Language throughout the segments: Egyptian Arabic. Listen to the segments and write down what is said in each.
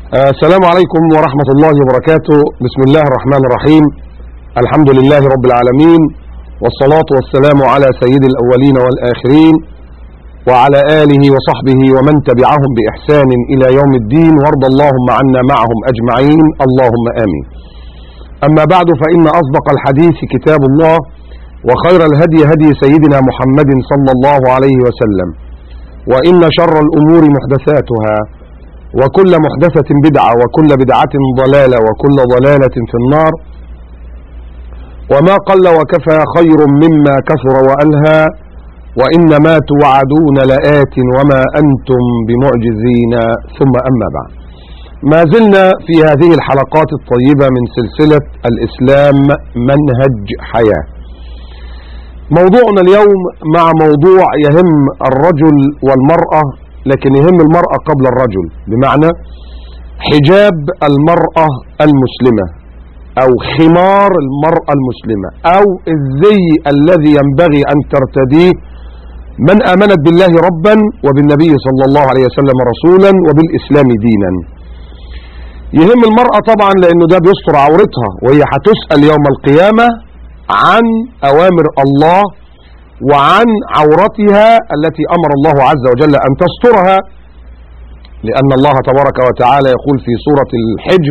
آه، السلام عليكم ورحمة الله وبركاته بسم الله الرحمن الرحيم الحمد لله رب العالمين والصلاة والسلام على سيد الأولين والآخرين وعلى آله وصحبه ومن تبعهم بإحسان إلى يوم الدين وارض اللهم عنا معهم أجمعين اللهم آمين أما بعد فإن أصدق الحديث كتاب الله وخير الهدي هدي سيدنا محمد صلى الله عليه وسلم وإن شر الأمور محدثاتها وكل محدثة بدعة وكل بدعة ضلالة وكل ضلالة في النار وما قل وكفى خير مما كثر وألهى وإنما توعدون لآت وما أنتم بمعجزين ثم أما بعد ما زلنا في هذه الحلقات الطيبة من سلسلة الإسلام منهج حياة موضوعنا اليوم مع موضوع يهم الرجل والمرأة لكن يهم المرأة قبل الرجل بمعنى حجاب المرأة المسلمة أو خمار المرأة المسلمة أو الزي الذي ينبغي أن ترتديه من آمنت بالله ربا وبالنبي صلى الله عليه وسلم رسولا وبالإسلام دينا يهم المرأة طبعا لأنه ده بيستر عورتها وهي هتسأل يوم القيامة عن أوامر الله وعن عورتها التي أمر الله عز وجل أن تسترها لأن الله تبارك وتعالى يقول في سورة الحجر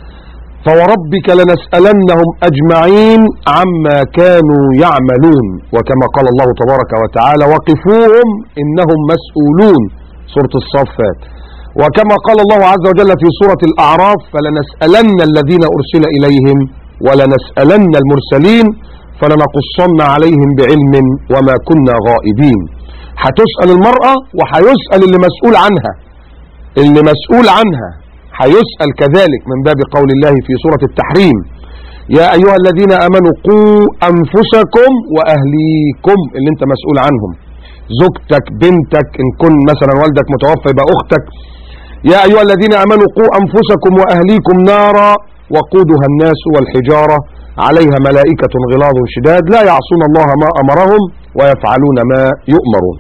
فوربك لنسألنهم أجمعين عما كانوا يعملون وكما قال الله تبارك وتعالى وقفوهم إنهم مسؤولون سورة الصفات وكما قال الله عز وجل في سورة الأعراف فلنسألن الذين أرسل إليهم ولنسألن المرسلين فلنقصن عليهم بعلم وما كنا غائبين هتسأل المرأة وهيسأل اللي مسؤول عنها اللي مسؤول عنها هيسأل كذلك من باب قول الله في سورة التحريم يا أيها الذين أمنوا قوا أنفسكم وأهليكم اللي انت مسؤول عنهم زوجتك بنتك إن كن مثلا والدك متوفى يبقى أختك يا أيها الذين أمنوا قوا أنفسكم وأهليكم نارا وقودها الناس والحجارة عليها ملائكة غلاظ شداد لا يعصون الله ما أمرهم ويفعلون ما يؤمرون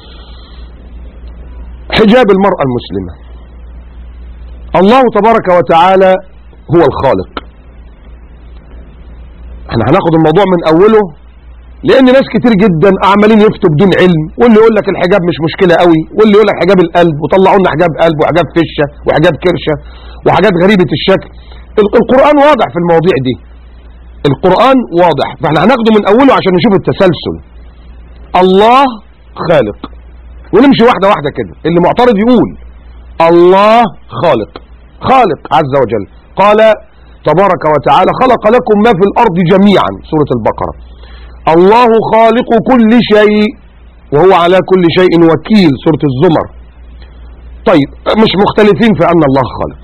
حجاب المرأة المسلمة الله تبارك وتعالى هو الخالق احنا هناخد الموضوع من اوله لان ناس كتير جدا عمالين يفتوا بدون علم واللي يقول لك الحجاب مش مشكله قوي واللي يقول لك حجاب القلب وطلعوا لنا حجاب قلب وحجاب فشه وحجاب كرشه وحاجات غريبه الشكل ال- القران واضح في المواضيع دي القران واضح فاحنا هناخده من اوله عشان نشوف التسلسل الله خالق ونمشي واحده واحده كده اللي معترض يقول الله خالق خالق عز وجل قال تبارك وتعالى خلق لكم ما في الأرض جميعا سورة البقرة الله خالق كل شيء وهو على كل شيء وكيل سورة الزمر طيب مش مختلفين في أن الله خالق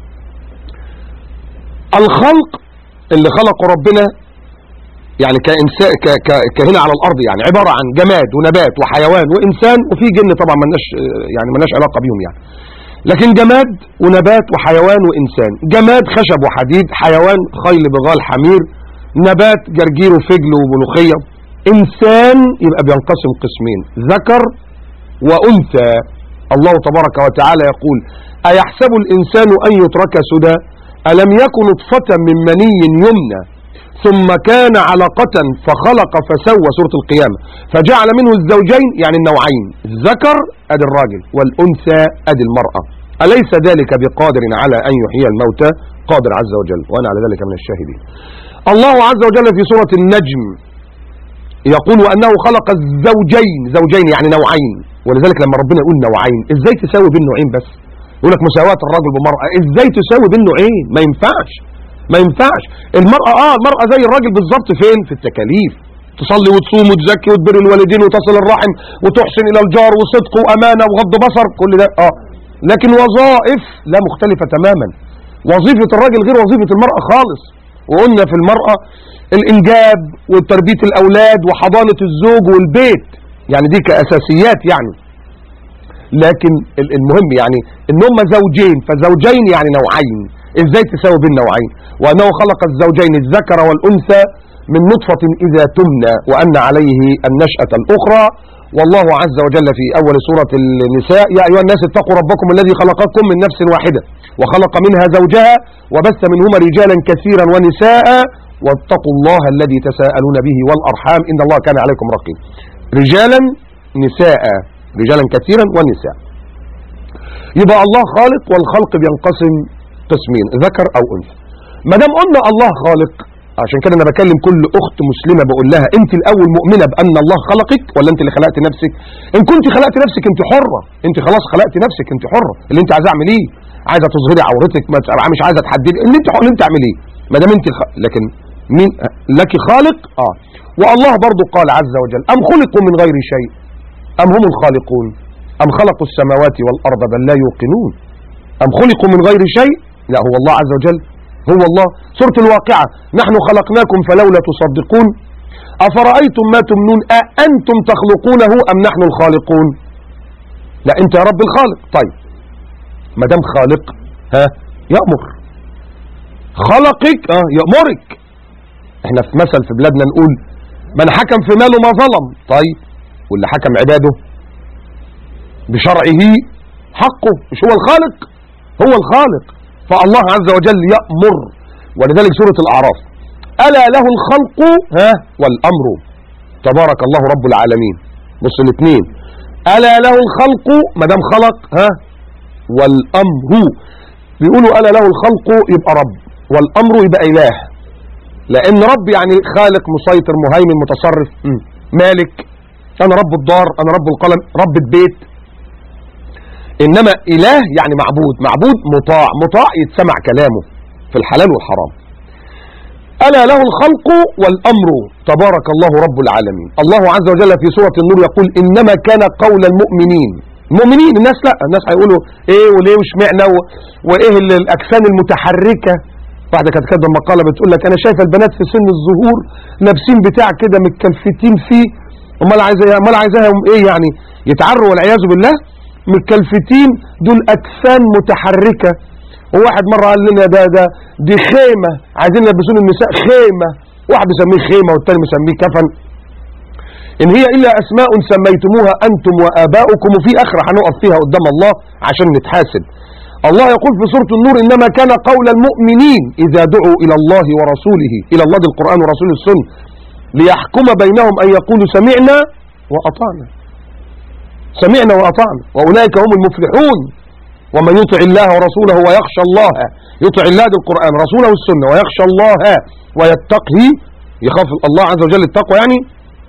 الخلق اللي خلقه ربنا يعني كإنسان ك ك كهنا على الأرض يعني عبارة عن جماد ونبات وحيوان وإنسان وفي جن طبعا ملناش يعني ملناش علاقة بيهم يعني لكن جماد ونبات وحيوان وإنسان جماد خشب وحديد حيوان خيل بغال حمير نبات جرجير وفجل وملوخية إنسان يبقى بينقسم قسمين ذكر وأنثى الله تبارك وتعالى يقول أيحسب الإنسان أن يترك سدى ألم يكن نطفة من مني يمنى ثم كان علقة فخلق فسوى سورة القيامة فجعل منه الزوجين يعني النوعين الذكر أدي الراجل والأنثى أدي المرأة أليس ذلك بقادر على أن يحيي الموتى قادر عز وجل وأنا على ذلك من الشاهدين الله عز وجل في سورة النجم يقول أنه خلق الزوجين زوجين يعني نوعين ولذلك لما ربنا يقول نوعين ازاي تساوي بين نوعين بس يقول لك مساواة الرجل بالمرأة ازاي تساوي بين نوعين ما ينفعش ما ينفعش المرأة اه المرأة زي الراجل بالظبط فين في التكاليف تصلي وتصوم وتزكي وتبر الوالدين وتصل الرحم وتحسن الى الجار وصدق وامانه وغض بصر كل ده اه لكن وظائف لا مختلفه تماما وظيفه الراجل غير وظيفه المراه خالص وقلنا في المراه الانجاب وتربيه الاولاد وحضانه الزوج والبيت يعني دي كاساسيات يعني لكن ال- المهم يعني ان هم زوجين فزوجين يعني نوعين ازاي تساوي بين نوعين وانه خلق الزوجين الذكر والانثى من نطفة إذا تمنى وأن عليه النشأة الأخرى والله عز وجل في أول سورة النساء يا أيها الناس اتقوا ربكم الذي خلقكم من نفس واحدة وخلق منها زوجها وبث منهما رجالا كثيرا ونساء واتقوا الله الذي تساءلون به والأرحام إن الله كان عليكم رقيب رجالا نساء رجالا كثيرا ونساء يبقى الله خالق والخلق بينقسم قسمين ذكر أو أنثى ما دام قلنا الله خالق عشان كده انا بكلم كل اخت مسلمه بقول لها انت الاول مؤمنه بان الله خلقك ولا انت اللي خلقت نفسك ان كنت خلقت نفسك انت حره انت خلاص خلقت نفسك انت حره اللي انت عايزه اعمل ايه عايزه تظهري عورتك ما تبقى مش عايزه تحددي اللي انت اللي انت اعمل ايه ما دام انت الخ... لكن مين لك خالق اه والله برضو قال عز وجل ام خلقوا من غير شيء ام هم الخالقون ام خلقوا السماوات والارض بل لا يوقنون ام خلقوا من غير شيء لا هو الله عز وجل هو الله سورة الواقعة نحن خلقناكم فلولا تصدقون أفرأيتم ما تمنون أأنتم تخلقونه أم نحن الخالقون لا أنت يا رب الخالق طيب ما دام خالق ها يأمر خلقك اه يأمرك احنا في مثل في بلادنا نقول من حكم في ماله ما ظلم طيب واللي حكم عباده بشرعه حقه مش هو الخالق هو الخالق فالله عز وجل يأمر ولذلك سورة الأعراف ألا له الخلق ها والأمر تبارك الله رب العالمين بص الاثنين ألا له الخلق ما دام خلق ها والأمر بيقولوا ألا له الخلق يبقى رب والأمر يبقى إله لأن رب يعني خالق مسيطر مهيمن متصرف م. مالك أنا رب الدار أنا رب القلم رب البيت إنما إله يعني معبود معبود مطاع مطاع يتسمع كلامه في الحلال والحرام ألا له الخلق والأمر تبارك الله رب العالمين الله عز وجل في سورة النور يقول إنما كان قول المؤمنين المؤمنين الناس لا الناس هيقولوا ايه وليه وشمعنا و... وايه الاجسام المتحركه واحده كانت كاتبه مقاله بتقول لك انا شايفه البنات في سن الظهور لابسين بتاع كده متكلفتين فيه امال عايزه امال عايزاهم ايه يعني يتعروا والعياذ بالله متكلفتين دول اجسام متحركه وواحد مره قال لنا ده ده دي خيمه عايزين يلبسون النساء خيمه واحد مسميه خيمه والتاني مسميه كفن إن هي إلا أسماء سميتموها أنتم وآباؤكم وفي آخرة هنقف فيها قدام الله عشان نتحاسب الله يقول في سورة النور إنما كان قول المؤمنين إذا دعوا إلى الله ورسوله إلى الله القرآن ورسول السنة ليحكم بينهم أن يقولوا سمعنا وأطعنا سمعنا وأطعنا وأولئك هم المفلحون ومن يطع الله ورسوله ويخشى الله يطع الله القرآن رسوله السنة ويخشى الله ويتقه يخاف الله عز وجل التقوى يعني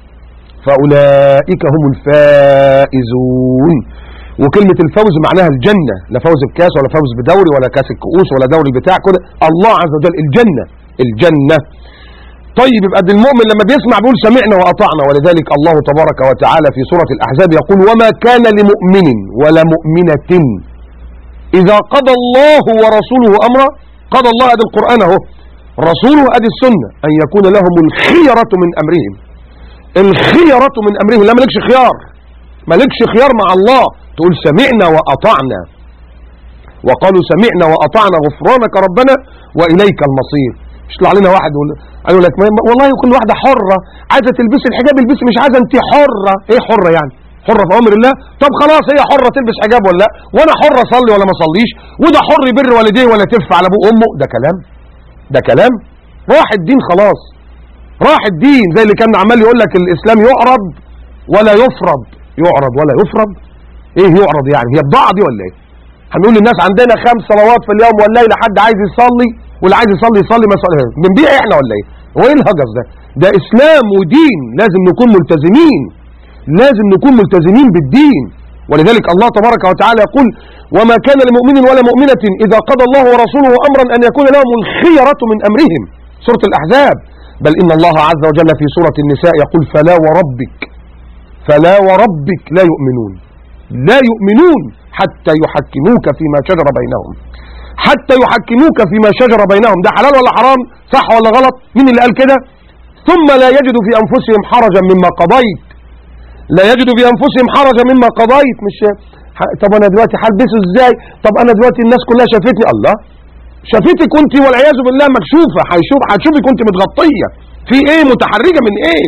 فأولئك هم الفائزون وكلمة الفوز معناها الجنة لا فوز بكاس ولا فوز بدوري ولا كاس الكؤوس ولا دوري بتاع كده الله عز وجل الجنة الجنة طيب يبقى المؤمن لما بيسمع بيقول سمعنا وأطعنا ولذلك الله تبارك وتعالى في سورة الأحزاب يقول وما كان لمؤمن ولا مؤمنة إذا قضى الله ورسوله أمرا قضى الله أدي القرآن اهو رسوله أدي السنة أن يكون لهم الخيرة من أمرهم الخيرة من أمرهم لا مالكش خيار مالكش خيار مع الله تقول سمعنا وأطعنا وقالوا سمعنا وأطعنا غفرانك ربنا وإليك المصير مش طلع علينا واحد قالوا لك والله كل واحدة حرة عايزة تلبسي الحجاب البسي مش عايزة انت حرة ايه حرة يعني حرة في أمر الله طب خلاص هي حرة تلبس حجاب ولا لا وانا حرة اصلي ولا ما اصليش وده حر يبر والديه ولا تف على ابوه وامه ده كلام ده كلام راح الدين خلاص راح الدين زي اللي كان عمال يقول لك الاسلام يعرض ولا يفرض يعرض ولا يفرض ايه يعرض يعني هي بضاعه دي ولا ايه هنقول للناس عندنا خمس صلوات في اليوم والليله حد عايز يصلي واللي عايز يصلي يصلي ما يصلي بنبيع احنا ولا ايه هو ايه الهجس ده ده اسلام ودين لازم نكون ملتزمين لازم نكون ملتزمين بالدين ولذلك الله تبارك وتعالى يقول وما كان لمؤمن ولا مؤمنة إذا قضى الله ورسوله أمرا أن يكون لهم الخيرة من أمرهم سورة الأحزاب بل إن الله عز وجل في سورة النساء يقول فلا وربك فلا وربك لا يؤمنون لا يؤمنون حتى يحكموك فيما شجر بينهم حتى يحكموك فيما شجر بينهم ده حلال ولا حرام صح ولا غلط مين اللي قال كده ثم لا يجدوا في أنفسهم حرجا مما قضيت لا يجدوا في أنفسهم حرجا مما قضيت مش طب أنا دلوقتي هلبسه إزاي طب أنا دلوقتي الناس كلها شافتني الله شافتك كنت والعياذ بالله مكشوفة هيشوف هتشوفي كنت متغطية في ايه متحرجة من ايه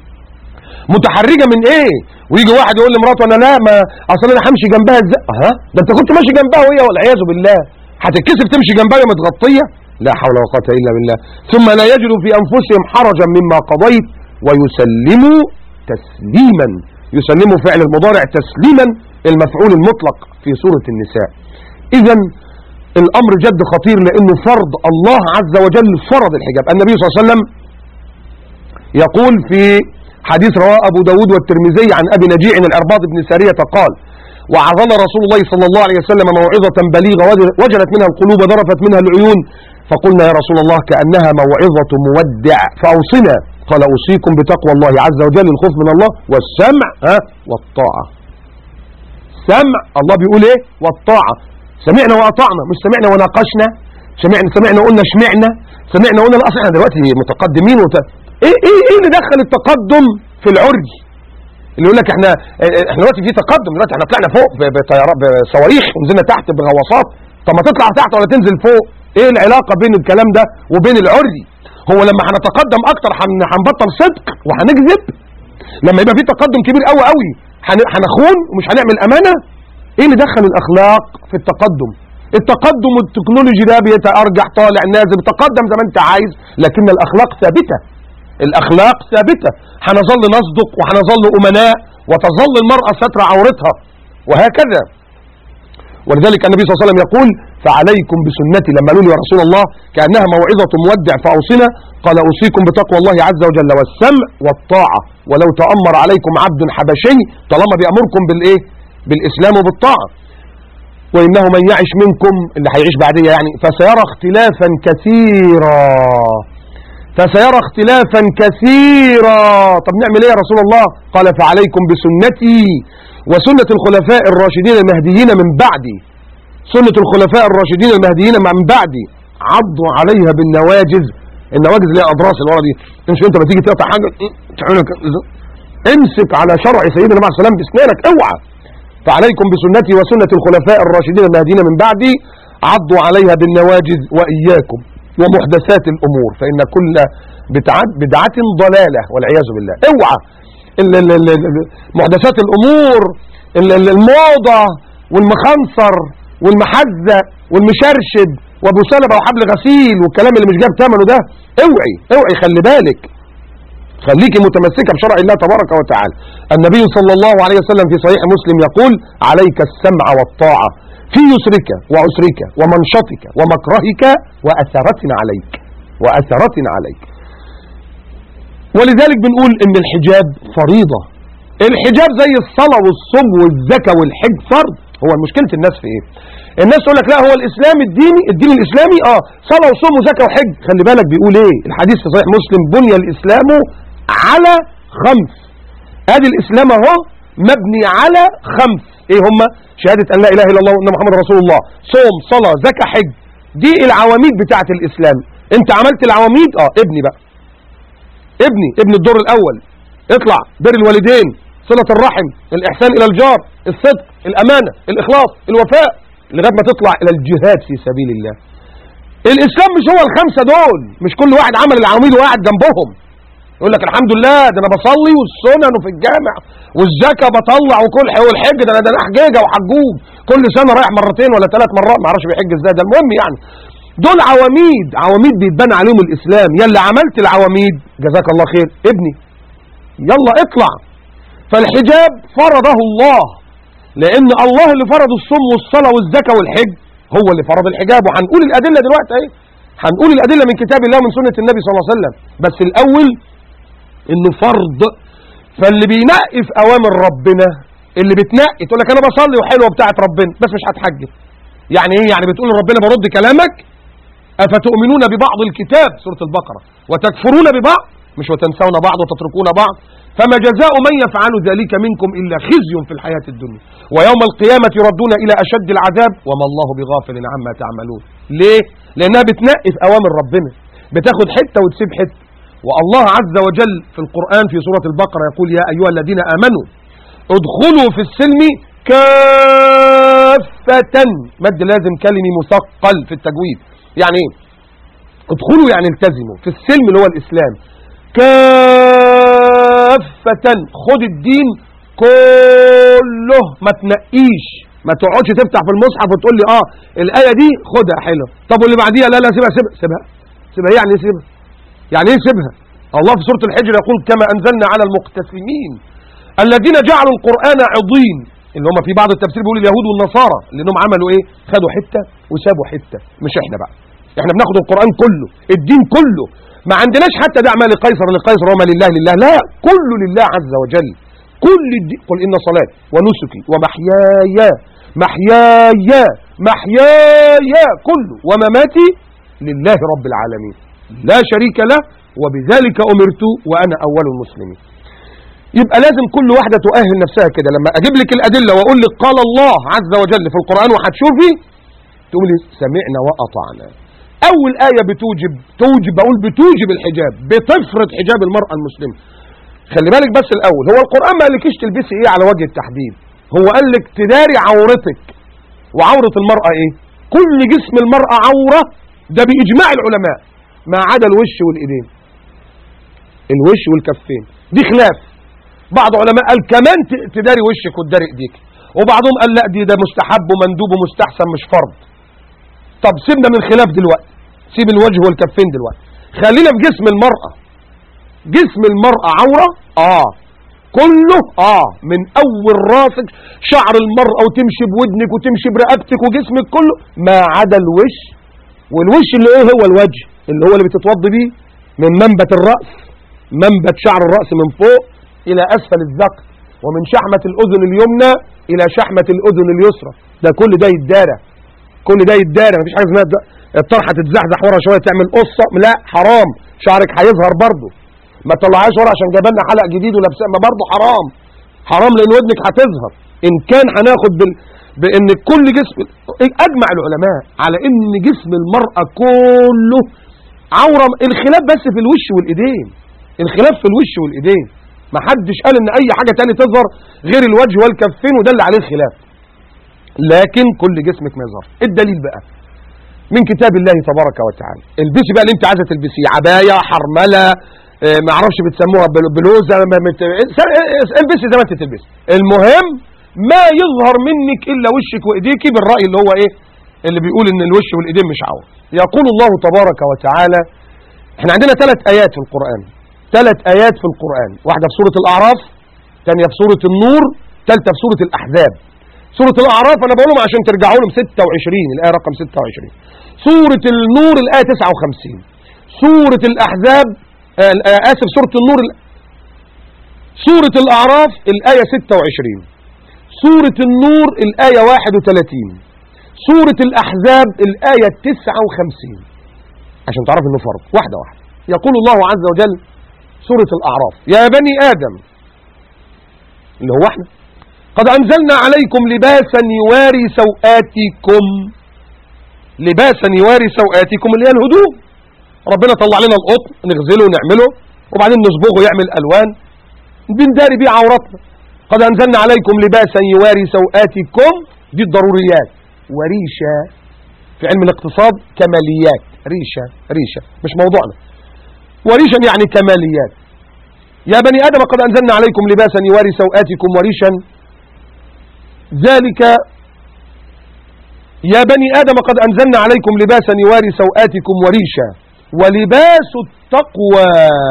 متحرجة من ايه ويجي واحد يقول لمراته انا لا ما اصل انا همشي جنبها ازاي ها ده انت كنت ماشي جنبها وهي والعياذ بالله هتتكسف تمشي جنبها متغطيه لا حول ولا قوه الا بالله ثم لا يجدوا في انفسهم حرجا مما قضيت ويسلموا تسليما يسلموا فعل المضارع تسليما المفعول المطلق في سوره النساء اذا الامر جد خطير لانه فرض الله عز وجل فرض الحجاب النبي صلى الله عليه وسلم يقول في حديث رواه ابو داود والترمذي عن ابي نجيع الارباض بن ساريه قال وعظنا رسول الله صلى الله عليه وسلم موعظة بليغة وجلت منها القلوب ذرفت منها العيون فقلنا يا رسول الله كأنها موعظة مودع فأوصنا قال أوصيكم بتقوى الله عز وجل الخوف من الله والسمع ها والطاعة سمع الله بيقول ايه والطاعة سمعنا وأطعنا مش سمعنا وناقشنا سمعنا سمعنا وقلنا شمعنا سمعنا وقلنا لا اصل احنا دلوقتي متقدمين وت... ايه ايه ايه اللي دخل التقدم في العري اللي يقول لك احنا احنا دلوقتي في تقدم دلوقتي احنا طلعنا فوق بطيارات بصواريخ ونزلنا تحت بغواصات طب ما تطلع تحت ولا تنزل فوق ايه العلاقه بين الكلام ده وبين العري هو لما هنتقدم اكتر هنبطل صدق وهنكذب لما يبقى في تقدم كبير قوي قوي هنخون ومش هنعمل امانه ايه اللي دخل الاخلاق في التقدم التقدم والتكنولوجي ده بيتارجح طالع نازل تقدم زي ما انت عايز لكن الاخلاق ثابته الاخلاق ثابته هنظل نصدق وهنظل امناء وتظل المراه ستر عورتها وهكذا ولذلك النبي صلى الله عليه وسلم يقول فعليكم بسنتي لما قالوا لي يا رسول الله كانها موعظه مودع فاوصنا قال اوصيكم بتقوى الله عز وجل والسمع والطاعه ولو تامر عليكم عبد حبشي طالما بيامركم بالايه بالاسلام وبالطاعه وانه من يعش منكم اللي هيعيش بعديه يعني فسيرى اختلافا كثيرا فسيرى اختلافا كثيرا طب نعمل ايه يا رسول الله قال فعليكم بسنتي وسنة الخلفاء الراشدين المهديين من بعدي سنة الخلفاء الراشدين المهديين من بعدي عضوا عليها بالنواجز النواجز اللي هي اضراس اللي ورا دي مش انت ما تيجي تقطع حاجه امسك على شرع سيدنا النبي عليه السلام باسنانك اوعى فعليكم بسنتي وسنة الخلفاء الراشدين المهديين من بعدي عضوا عليها بالنواجز وإياكم ومحدثات الأمور فإن كل بدعة ضلالة والعياذ بالله اوعى محدثات الأمور الموضة والمخنصر والمحزة والمشرشد وابو سلبة وحبل غسيل والكلام اللي مش جاب ثمنه ده اوعي اوعي خلي بالك خليكي متمسكة بشرع الله تبارك وتعالى النبي صلى الله عليه وسلم في صحيح مسلم يقول عليك السمع والطاعة في يسرك وعسرك ومنشطك ومكرهك وأثرة عليك وأثرة عليك ولذلك بنقول ان الحجاب فريضة الحجاب زي الصلاة والصوم والزكاة والحج فرض هو مشكلة الناس في ايه الناس تقول لك لا هو الاسلام الديني الدين الاسلامي اه صلاة وصوم وزكاة وحج خلي بالك بيقول ايه الحديث في صحيح مسلم بني الاسلام على خمس ادي الاسلام اهو مبني على خمس ايه هم شهادة ان لا اله الا الله وان محمد رسول الله صوم صلاة زكاة حج دي العواميد بتاعة الاسلام انت عملت العواميد اه ابني بقى ابني ابن الدور الاول اطلع بر الوالدين صلة الرحم الاحسان الى الجار الصدق الامانة الاخلاص الوفاء لغايه ما تطلع الى الجهاد في سبيل الله الاسلام مش هو الخمسة دول مش كل واحد عمل العواميد وقاعد جنبهم يقول لك الحمد لله ده انا بصلي والسنن وفي الجامع والزكاه بطلع وكل والحج ده انا ده انا حجيجه وحجوج كل سنه رايح مرتين ولا ثلاث مرات ما اعرفش بيحج ازاي ده المهم يعني دول عواميد عواميد بيتبنى عليهم الاسلام يلا عملت العواميد جزاك الله خير ابني يلا اطلع فالحجاب فرضه الله لان الله اللي فرض الصوم والصلاه والزكاه والحج هو اللي فرض الحجاب وهنقول الادله دلوقتي اهي هنقول الادله من كتاب الله ومن سنه النبي صلى الله عليه وسلم بس الاول انه فرض فاللي بينقي في اوامر ربنا اللي بتنقي تقول لك انا بصلي وحلوه بتاعه ربنا بس مش هتحجب يعني ايه يعني بتقول لربنا برد كلامك افتؤمنون ببعض الكتاب سوره البقره وتكفرون ببعض مش وتنسون بعض وتتركون بعض فما جزاء من يفعل ذلك منكم الا خزي في الحياه الدنيا ويوم القيامه يردون الى اشد العذاب وما الله بغافل عما تعملون ليه لانها بتنقي في اوامر ربنا بتاخد حته وتسيب حته والله عز وجل في القرآن في سورة البقرة يقول يا أيها الذين آمنوا ادخلوا في السلم كافة مد لازم كلمي مثقل في التجويد يعني ايه ادخلوا يعني التزموا في السلم اللي هو الإسلام كافة خد الدين كله ما تنقيش ما تقعدش تفتح في المصحف وتقول لي اه الايه دي خدها حلوه طب واللي بعديها لا لا سيبها سيبها سيبها سيبها إيه يعني ايه سيبها يعني ايه سيبها الله في سوره الحجر يقول كما انزلنا على المقتسمين الذين جعلوا القران عضين اللي هم في بعض التفسير بيقول اليهود والنصارى لانهم عملوا ايه خدوا حته وسابوا حته مش احنا بقى احنا بناخد القران كله الدين كله ما عندناش حتى دع ما لقيصر لقيصر وما لله لله لا كله لله عز وجل كل الدين قل ان صلاتي ونسكي ومحياي محياي محياي كله ومماتي لله رب العالمين لا شريك له وبذلك امرت وانا اول المسلمين يبقى لازم كل واحدة تؤهل نفسها كده لما اجيب لك الادلة واقول لك قال الله عز وجل في القرآن وهتشوفي تقول لي سمعنا واطعنا اول آية بتوجب توجب بقول بتوجب الحجاب بتفرض حجاب المرأة المسلمة خلي بالك بس الاول هو القرآن ما قالكيش تلبسي ايه على وجه التحديد هو قال لك تداري عورتك وعورة المرأة ايه كل جسم المرأة عورة ده باجماع العلماء ما عدا الوش والايدين الوش والكفين دي خلاف بعض علماء قال كمان تداري وشك وتداري ايديك وبعضهم قال لا دي ده مستحب ومندوب ومستحسن مش فرض طب سيبنا من خلاف دلوقتي سيب الوجه والكفين دلوقتي خلينا في جسم المرأة جسم المرأة عورة اه كله اه من اول راسك شعر المرأة وتمشي بودنك وتمشي برقبتك وجسمك كله ما عدا الوش والوش اللي ايه هو الوجه اللي هو اللي بتتوضي بيه من منبت الرأس منبت شعر الرأس من فوق الى اسفل الذقن ومن شحمة الاذن اليمنى الى شحمة الاذن اليسرى ده كل ده يتدارى كل ده يتدارى مفيش حاجه اسمها الطرحه تتزحزح ورا شويه تعمل قصه لا حرام شعرك هيظهر برضه ما تطلعهاش ورا عشان جايب لنا حلق جديد ولابسه ما برضه حرام حرام لان ودنك هتظهر ان كان هناخد بال... بان كل جسم اجمع العلماء على ان جسم المراه كله عوره الخلاف بس في الوش والايدين الخلاف في الوش والايدين ما حدش قال ان اي حاجه تاني تظهر غير الوجه والكفين وده اللي عليه الخلاف لكن كل جسمك ما يظهر الدليل بقى من كتاب الله تبارك وتعالى البسي بقى اللي انت عايزه تلبسيه عبايه حرمله اه ما اعرفش بتسموها بلوزه مت... البسي زي ما انت تلبسي المهم ما يظهر منك الا وشك وايديك بالراي اللي هو ايه اللي بيقول ان الوش والايدين مش عور يقول الله تبارك وتعالى احنا عندنا ثلاث ايات في القران ثلاث ايات في القران واحده في سوره الاعراف ثانيه في سوره النور ثالثه في سوره الاحزاب سورة الأعراف أنا بقولهم عشان ترجعوا لهم 26 الآية رقم 26 سورة النور الآية 59 سورة الأحزاب آه آسف سورة النور سورة الأعراف الآية 26 سورة النور الآية 31 سورة الأحزاب الآية 59 عشان تعرف إنه فرض واحدة واحدة يقول الله عز وجل سورة الأعراف يا بني آدم اللي هو احنا قد أنزلنا عليكم لباسا يواري سوآتكم لباسا يواري سوآتكم اللي هي الهدوم ربنا طلع لنا القطن نغزله ونعمله وبعدين نصبغه يعمل ألوان بنداري بيه عوراتنا قد أنزلنا عليكم لباسا يواري سوآتكم دي الضروريات وريشة في علم الاقتصاد كماليات ريشة ريشة مش موضوعنا وريشا يعني كماليات يا بني آدم قد أنزلنا عليكم لباسا يواري سوآتكم وريشا ذلك يا بني آدم قد أنزلنا عليكم لباسا يواري سوآتكم وريشا ولباس التقوى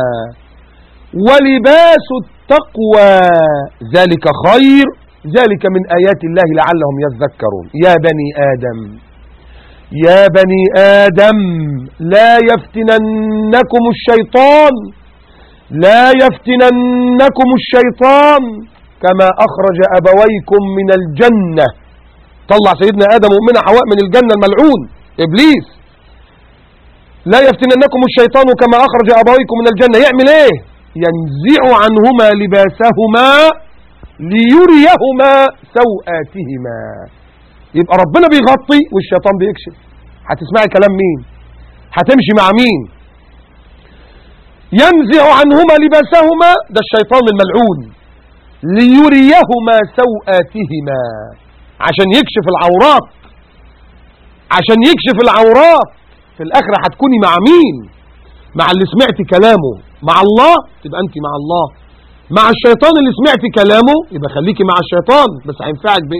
ولباس التقوى ذلك خير ذلك من آيات الله لعلهم يذكرون يا بني آدم يا بني آدم لا يفتننكم الشيطان لا يفتننكم الشيطان كما أخرج أبويكم من الجنة طلع سيدنا آدم ومنا حواء من الجنة الملعون إبليس لا يفتننكم الشيطان كما أخرج أبويكم من الجنة يعمل إيه ينزع عنهما لباسهما ليريهما سوآتهما يبقى ربنا بيغطي والشيطان بيكشف هتسمعي كلام مين هتمشي مع مين ينزع عنهما لباسهما ده الشيطان الملعون ليريهما سوآتهما عشان يكشف العورات عشان يكشف العورات في الآخرة هتكوني مع مين مع اللي سمعت كلامه مع الله تبقى أنت مع الله مع الشيطان اللي سمعت كلامه يبقى خليكي مع الشيطان بس هينفعك بإيه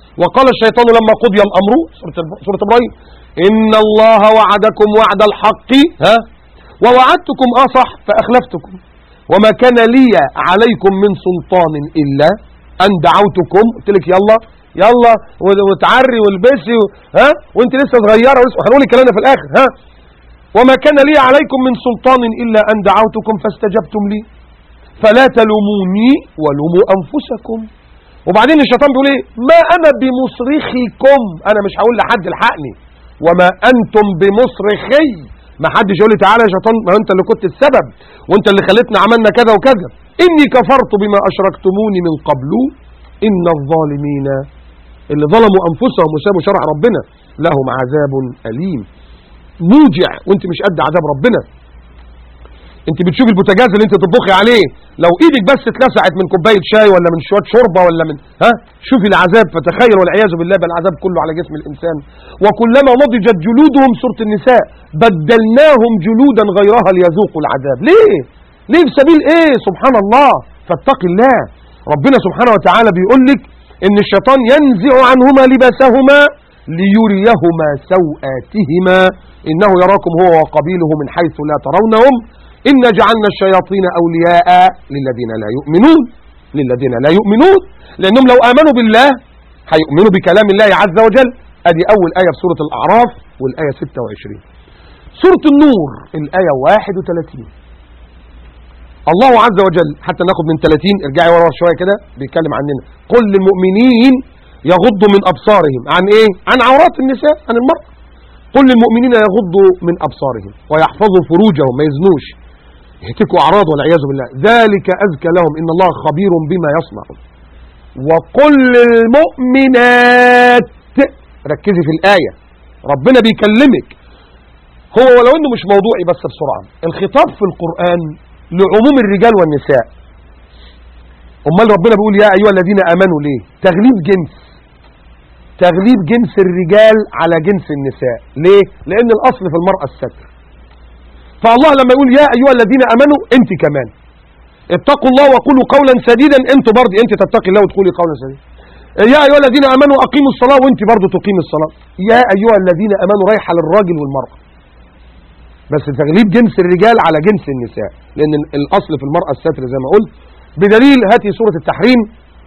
وقال الشيطان لما قضي الأمر سورة, سورة إبراهيم إن الله وعدكم وعد الحق ها ووعدتكم آه صح فأخلفتكم وما كان لي عليكم من سلطان إلا أن دعوتكم قلت لك يلا يلا وتعري والبسي ها وانت لسه صغيرة ولسه هنقول الكلام ده في الآخر ها وما كان لي عليكم من سلطان إلا أن دعوتكم فاستجبتم لي فلا تلوموني ولوموا أنفسكم وبعدين الشيطان بيقول ايه ما أنا بمصرخكم أنا مش هقول لحد الحقني وما أنتم بمصرخي ما حدش يقول لي تعالى يا شيطان ما انت اللي كنت السبب وانت اللي خلتنا عملنا كذا وكذا إني كفرت بما أشركتموني من قبل إن الظالمين اللي ظلموا أنفسهم وسابوا شرع ربنا لهم عذاب أليم موجع وانت مش قد عذاب ربنا انت بتشوف البوتاجاز اللي انت تطبخي عليه لو ايدك بس اتلسعت من كوبايه شاي ولا من شويه شوربه ولا من ها شوفي العذاب فتخيل والعياذ بالله بقى العذاب كله على جسم الانسان وكلما نضجت جلودهم سوره النساء بدلناهم جلودا غيرها ليذوقوا العذاب ليه ليه في سبيل ايه سبحان الله فاتق الله ربنا سبحانه وتعالى بيقول لك ان الشيطان ينزع عنهما لباسهما ليريهما سوآتهما إنه يراكم هو وقبيله من حيث لا ترونهم إن جعلنا الشياطين أولياء للذين لا يؤمنون للذين لا يؤمنون لأنهم لو آمنوا بالله هيؤمنوا بكلام الله عز وجل أدي أول آية في سورة الأعراف والآية 26 سورة النور الآية 31 الله عز وجل حتى ناخد من 30 ارجعي ورا شوية كده بيتكلم عننا قل للمؤمنين يغضوا من أبصارهم عن إيه؟ عن عورات النساء عن المرأة قل للمؤمنين يغضوا من أبصارهم ويحفظوا فروجهم ما يزنوش يهتكوا أعراض والعياذ بالله ذلك أزكى لهم إن الله خبير بما يصنعون وقل للمؤمنات ركزي في الآية ربنا بيكلمك هو ولو انه مش موضوعي بس بسرعة الخطاب في القرآن لعموم الرجال والنساء امال ربنا بيقول يا ايها الذين امنوا ليه تغليب جنس تغليب جنس الرجال على جنس النساء ليه لان الاصل في المرأة الستر فالله لما يقول يا ايها الذين امنوا انت كمان اتقوا الله وقولوا قولا سديدا انت برضه انت تتقي الله وتقولي قولا سديدا يا ايها الذين امنوا اقيموا الصلاه وانت برضه تقيم الصلاه يا ايها الذين امنوا رايحه للراجل والمراه بس تغليب جنس الرجال على جنس النساء لان الاصل في المراه الستر زي ما قلت بدليل هاتي سوره التحريم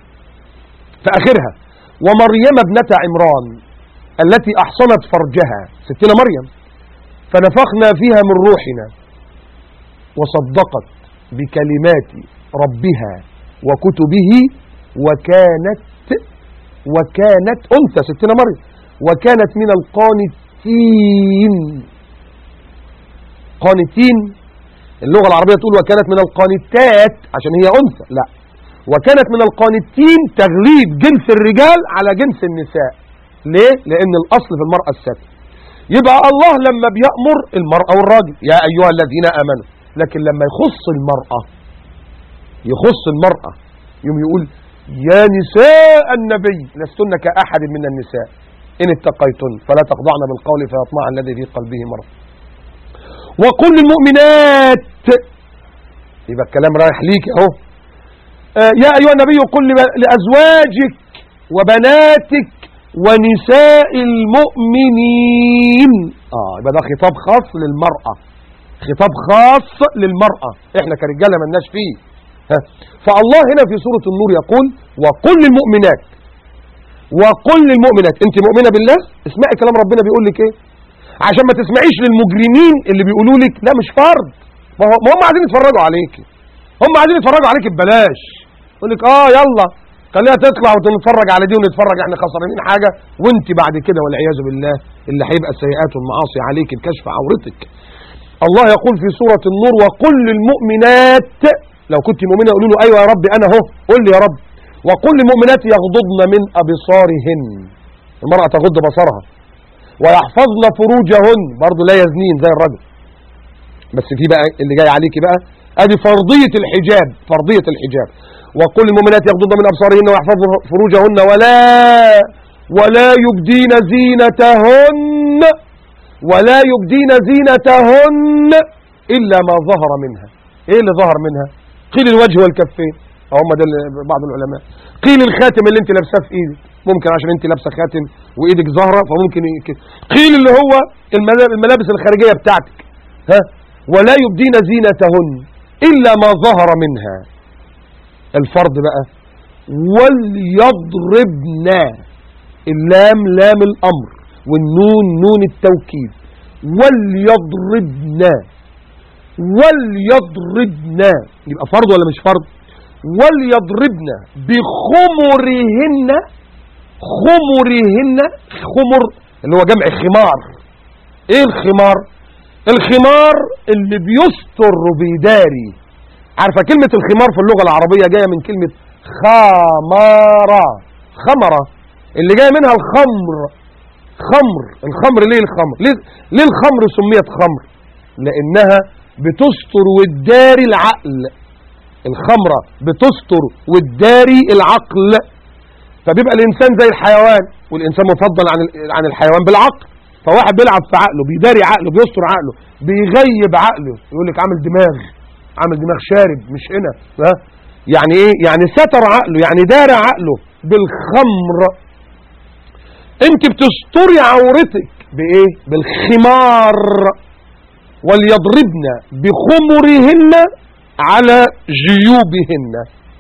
في اخرها ومريم ابنه عمران التي احصنت فرجها ستنا مريم فنفخنا فيها من روحنا وصدقت بكلمات ربها وكتبه وكانت وكانت أنثى ستنا مريم وكانت من القانتين قانتين اللغة العربية تقول وكانت من القانتات عشان هي أنثى لا وكانت من القانتين تغليب جنس الرجال على جنس النساء ليه؟ لأن الأصل في المرأة الستر يبقى الله لما بيأمر المرأة والراجل يا أيها الذين آمنوا لكن لما يخص المرأة يخص المرأة يوم يقول يا نساء النبي لستن كأحد من النساء إن اتقيتن فلا تخضعن بالقول فيطمع الذي في قلبه مرض وقل للمؤمنات يبقى الكلام رايح ليك اهو آه يا أيها النبي قل لأزواجك وبناتك ونساء المؤمنين اه يبقى ده خطاب خاص للمرأة خطاب خاص للمرأة احنا كرجالة ملناش فيه ها. فالله هنا في سورة النور يقول وقل للمؤمنات وقل للمؤمنات انت مؤمنة بالله اسمعي كلام ربنا بيقول لك ايه عشان ما تسمعيش للمجرمين اللي بيقولوا لك لا مش فرض ما هو- ما هم عايزين يتفرجوا عليك هم عايزين يتفرجوا عليك ببلاش يقول لك اه يلا خليها تطلع ونتفرج على دي ونتفرج احنا خسرانين حاجه وانت بعد كده والعياذ بالله اللي هيبقى السيئات والمعاصي عليك بكشف عورتك الله يقول في سورة النور وقل للمؤمنات لو كنت مؤمنة قولوا له أيوة يا رب أنا هو قل لي يا رب وقل للمؤمنات يغضضن من أبصارهن المرأة تغض بصرها ويحفظن فروجهن برضو لا يزنين زي الرجل بس في بقى اللي جاي عليكي بقى ادي فرضية الحجاب فرضية الحجاب وقل للمؤمنات يغضضن من أبصارهن ويحفظن فروجهن ولا ولا يبدين زينتهن ولا يبدين زينتهن إلا ما ظهر منها إيه اللي ظهر منها قيل الوجه والكفين هم ده اللي- بعض العلماء قيل الخاتم اللي انت لابساه في ايدك ممكن عشان انت لابسه خاتم وايدك ظاهره فممكن ي- قيل اللي هو الملا- الملابس الخارجيه بتاعتك ها ولا يبدين زينتهن الا ما ظهر منها الفرض بقى وليضربن اللام لام الامر والنون نون التوكيد وليضربن وليضربن يبقى فرض ولا مش فرض وليضربن بخمرهن خمرهن خمر اللي هو جمع خمار ايه الخمار الخمار اللي بيستر وبيداري عارفه كلمه الخمار في اللغه العربيه جايه من كلمه خمارة خمرة اللي جايه منها الخمر خمر الخمر ليه الخمر ليه, ليه الخمر سميت خمر لانها بتستر وتداري العقل الخمرة بتستر وتداري العقل فبيبقى الانسان زي الحيوان والانسان مفضل عن ال- عن الحيوان بالعقل فواحد بيلعب في عقله بيداري عقله بيستر عقله بيغيب عقله يقول لك عامل دماغ عامل دماغ شارب مش هنا ها يعني ايه يعني ستر عقله يعني دار عقله بالخمر انت بتستري عورتك بايه بالخمار وليضربن بخمرهن على جيوبهن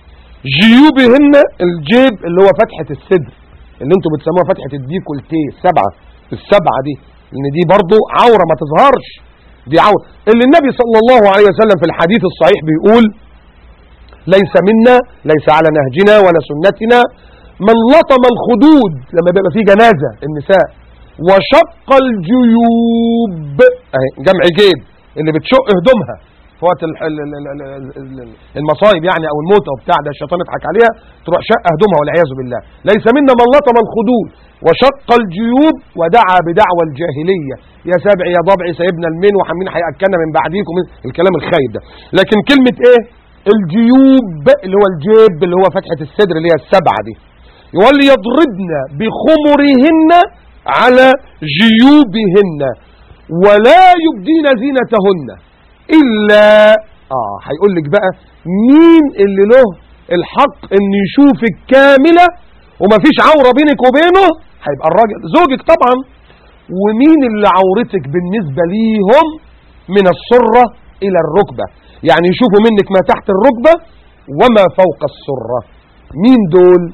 جيوبهن الجيب اللي هو فتحة الصدر اللي انتوا بتسموها فتحة الديكولتيه السبعة السبعة دي لان دي برضو عورة ما تظهرش دي عورة اللي النبي صلى الله عليه وسلم في الحديث الصحيح بيقول ليس منا ليس على نهجنا ولا سنتنا من لطم الخدود لما بيبقى فيه جنازة النساء وشق الجيوب اهي جمع جيب اللي بتشق هدومها في وقت ال- ال- ال- ال- ال- ال- المصايب يعني او الموت او بتاع ده الشيطان يضحك عليها تروح شق هدومها والعياذ بالله ليس منا من لطم الخدود وشق الجيوب ودعا بدعوى الجاهليه يا سابع يا ضبع سيبنا المين وحمين هياكلنا من بعديكم الكلام الخايب ده لكن كلمه ايه الجيوب اللي هو الجيب اللي هو فتحه الصدر اللي هي السبعه دي وليضربن بخمرهن على جيوبهن ولا يبدين زينتهن الا اه هيقول لك بقى مين اللي له الحق ان يشوفك كامله ومفيش عوره بينك وبينه هيبقى الراجل زوجك طبعا ومين اللي عورتك بالنسبه ليهم من السره الى الركبه يعني يشوفوا منك ما تحت الركبه وما فوق السره مين دول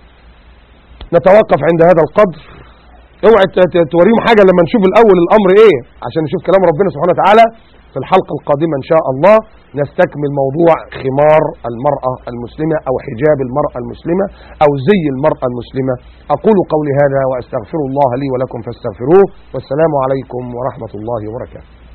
نتوقف عند هذا القدر اوعى ت- ت- توريهم حاجة لما نشوف الأول الأمر إيه عشان نشوف كلام ربنا سبحانه وتعالى في الحلقة القادمة إن شاء الله نستكمل موضوع خمار المرأة المسلمة أو حجاب المرأة المسلمة أو زي المرأة المسلمة أقول قولي هذا وأستغفر الله لي ولكم فاستغفروه والسلام عليكم ورحمة الله وبركاته